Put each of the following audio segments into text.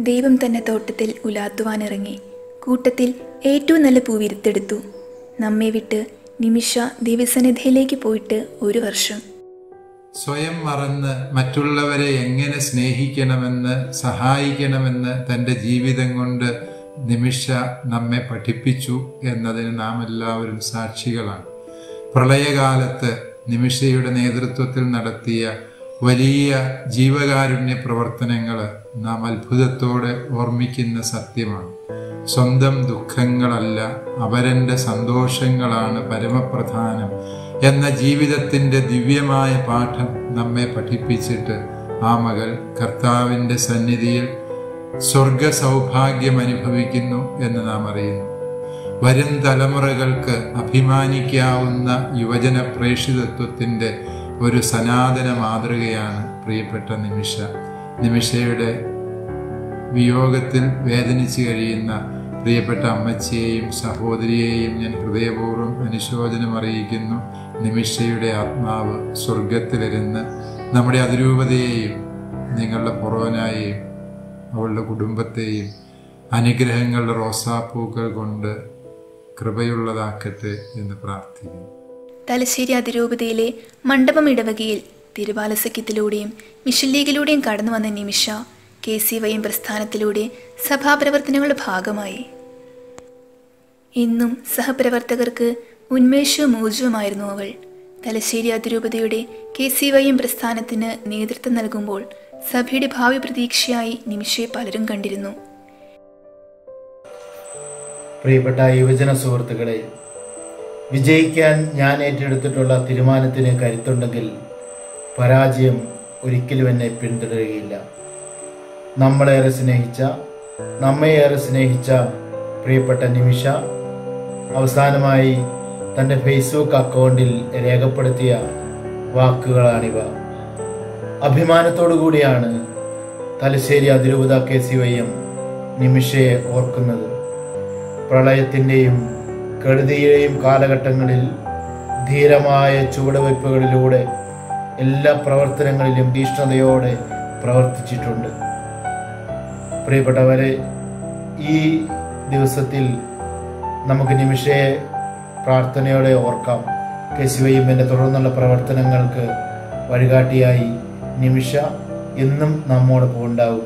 ദൈവം തന്നെ തോട്ടത്തിൽ ഉലാത്തുവാനിറങ്ങി കൂട്ടത്തിൽ ഏറ്റവും നല്ല പൂ വിരുത്തെടുത്തു നമ്മെ വിട്ട് നിമിഷ ദൈവസന്നിധിയിലേക്ക് പോയിട്ട് ഒരു വർഷം സ്വയം മറന്ന് മറ്റുള്ളവരെ എങ്ങനെ സ്നേഹിക്കണമെന്ന് സഹായിക്കണമെന്ന് തൻ്റെ ജീവിതം കൊണ്ട് നിമിഷ നമ്മെ പഠിപ്പിച്ചു എന്നതിന് നാം എല്ലാവരും സാക്ഷികളാണ് പ്രളയകാലത്ത് നിമിഷയുടെ നേതൃത്വത്തിൽ നടത്തിയ വലിയ ജീവകാരുണ്യ പ്രവർത്തനങ്ങൾ നാം അത്ഭുതത്തോടെ ഓർമ്മിക്കുന്ന സത്യമാണ് സ്വന്തം ദുഃഖങ്ങളല്ല അവരൻ്റെ സന്തോഷങ്ങളാണ് പരമപ്രധാനം എന്ന ജീവിതത്തിൻ്റെ ദിവ്യമായ പാഠം നമ്മെ പഠിപ്പിച്ചിട്ട് ആ മകൾ കർത്താവിൻ്റെ സന്നിധിയിൽ സ്വർഗ സൗഭാഗ്യം അനുഭവിക്കുന്നു എന്ന് നാം അറിയുന്നു വരും തലമുറകൾക്ക് അഭിമാനിക്കാവുന്ന യുവജന പ്രേക്ഷിതത്വത്തിൻ്റെ ഒരു സനാതന മാതൃകയാണ് പ്രിയപ്പെട്ട നിമിഷ നിമിഷയുടെ വിയോഗത്തിൽ വേദനിച്ചു കഴിയുന്ന പ്രിയപ്പെട്ട അമ്മച്ചിയെയും സഹോദരിയെയും ഞാൻ ഹൃദയപൂർവ്വം അനുശോചനം അറിയിക്കുന്നു നിമിഷയുടെ ആത്മാവ് സ്വർഗത്തിലിരുന്ന് നമ്മുടെ അതിരൂപതയെയും നിങ്ങളുടെ പുറവനായെയും അവളുടെ കുടുംബത്തെയും അനുഗ്രഹങ്ങളുടെ റോസാപ്പൂക്കൾ കൊണ്ട് കൃപയുള്ളതാക്കട്ടെ എന്ന് പ്രാർത്ഥിക്കുന്നു തലശ്ശേരി അതിരൂപതയിലെ മണ്ഡപം ഇടവകയിൽ തിരുബാലസഖ്യത്തിലൂടെയും മിഷൻ ലീഗിലൂടെയും കടന്നു വന്ന Nimisha K C Y M പ്രസ്ഥാനത്തിലൂടെ സഭാപ്രവർത്തനങ്ങളുടെ ഭാഗമായി എന്നും സഹപ്രവർത്തകർക്ക് ഉന്മേഷവും ഊർജവുമായിരുന്നു അവൾ തലശ്ശേരി അതിരൂപതയുടെ കെ സി വൈ എം പ്രസ്ഥാനത്തിന് നേതൃത്വം നൽകുമ്പോൾ സഭയുടെ ഭാവി പ്രതീക്ഷയായി നിമിഷയെ പലരും കണ്ടിരുന്നു പ്രിയപ്പെട്ട യുവജന സുഹൃത്തുക്കളെ വിജയിക്കാൻ ഞാൻ ഏറ്റെടുത്തിട്ടുള്ള തീരുമാനത്തിന് കരുത്തുണ്ടെങ്കിൽ പരാജയം ഒരിക്കലും എന്നെ പിന്തുടരുകയില്ല നമ്മളേറെ സ്നേഹിച്ച നമ്മയെയേറെ സ്നേഹിച്ച പ്രിയപ്പെട്ട നിമിഷ അവസാനമായി തൻ്റെ ഫേസ്ബുക്ക് അക്കൗണ്ടിൽ രേഖപ്പെടുത്തിയ വാക്കുകളാണിവ അഭിമാനത്തോടു കൂടിയാണ് തലശ്ശേരി അതിരൂപത കെ സി വൈ എം നിമിഷയെ ഓർക്കുന്നത് പ്രളയത്തിൻ്റെയും കെടുതിയുടെയും കാലഘട്ടങ്ങളിൽ ധീരമായ ചുവടുവയ്പ്പുകളിലൂടെ എല്ലാ പ്രവർത്തനങ്ങളിലും തീഷ്ണതയോടെ പ്രവർത്തിച്ചിട്ടുണ്ട് പ്രിയപ്പെട്ടവരെ ഈ ദിവസത്തിൽ നമുക്ക് നിമിഷയെ പ്രാർത്ഥനയോടെ ഓർക്കാം കെ സി വൈ എമ്മിൻ്റെ തുടർന്നുള്ള പ്രവർത്തനങ്ങൾക്ക് വഴികാട്ടിയായി നിമിഷ എന്നും നമ്മോടൊപ്പം ഉണ്ടാവും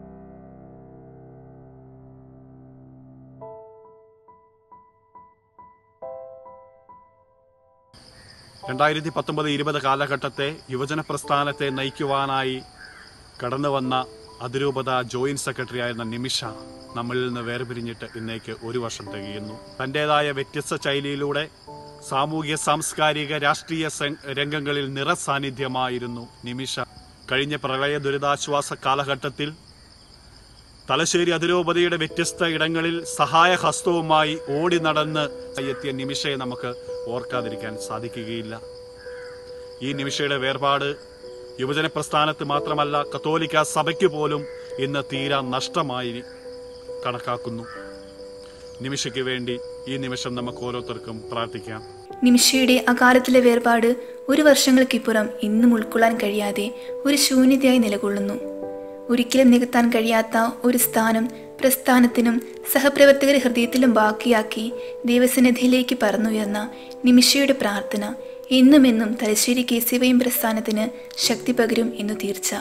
രണ്ടായിരത്തി പത്തൊമ്പത് ഇരുപത് കാലഘട്ടത്തെ യുവജന പ്രസ്ഥാനത്തെ നയിക്കുവാനായി കടന്നു വന്ന അതിരൂപത ജോയിന്റ് സെക്രട്ടറി ആയിരുന്ന നിമിഷ നമ്മളിൽ നിന്ന് വേർപിരിഞ്ഞിട്ട് ഇന്നേക്ക് ഒരു വർഷം തികയുന്നു തൻ്റെതായ വ്യത്യസ്ത ശൈലിയിലൂടെ സാമൂഹ്യ സാംസ്കാരിക രാഷ്ട്രീയ സ- രംഗങ്ങളിൽ നിറസാന്നിധ്യമായിരുന്നു നിമിഷ കഴിഞ്ഞ പ്രളയ ദുരിതാശ്വാസ കാലഘട്ടത്തിൽ തലശ്ശേരി അതിരൂപതയുടെ വ്യത്യസ്ത ഇടങ്ങളിൽ സഹായ ഹസ്തവുമായി ഓടി നടന്ന് എത്തിയ നിമിഷയെ നമുക്ക് ഓർക്കാതിരിക്കാൻ സാധിക്കുകയില്ല ഈ നിമിഷയുടെ വേർപാട് യുവജന പ്രസ്ഥാനത്ത് മാത്രമല്ല കത്തോലിക്ക സഭയ്ക്ക് പോലും ഇന്ന് തീരാ നഷ്ടമായി കണക്കാക്കുന്നു നിമിഷയ്ക്ക് വേണ്ടി ഈ നിമിഷം നമുക്ക് ഓരോരുത്തർക്കും പ്രാർത്ഥിക്കാം നിമിഷയുടെ അകാലത്തിലെ വേർപാട് ഒരു വർഷങ്ങൾക്കിപ്പുറം ഇന്നും ഉൾക്കൊള്ളാൻ കഴിയാതെ ഒരു ശൂന്യതയായി നിലകൊള്ളുന്നു ഒരിക്കലും നികത്താൻ കഴിയാത്ത ഒരു സ്ഥാനം പ്രസ്ഥാനത്തിനും സഹപ്രവർത്തകർ ഹൃദയത്തിലും ബാക്കിയാക്കി ദൈവസന്നിധിയിലേക്ക് പറന്നുയർന്ന നിമിഷയുടെ പ്രാർത്ഥന എന്നും എന്നും Thalassery K C Y M പ്രസ്ഥാനത്തിന് ശക്തി പകരും എന്നു തീർച്ച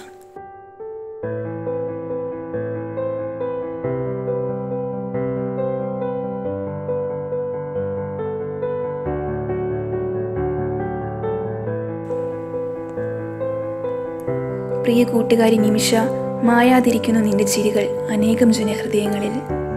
പ്രിയ കൂട്ടുകാരി നിമിഷ മായാതിരിക്കുന്നു നിന്റെ ചിരികൾ അനേകം ജനഹൃദയങ്ങളിൽ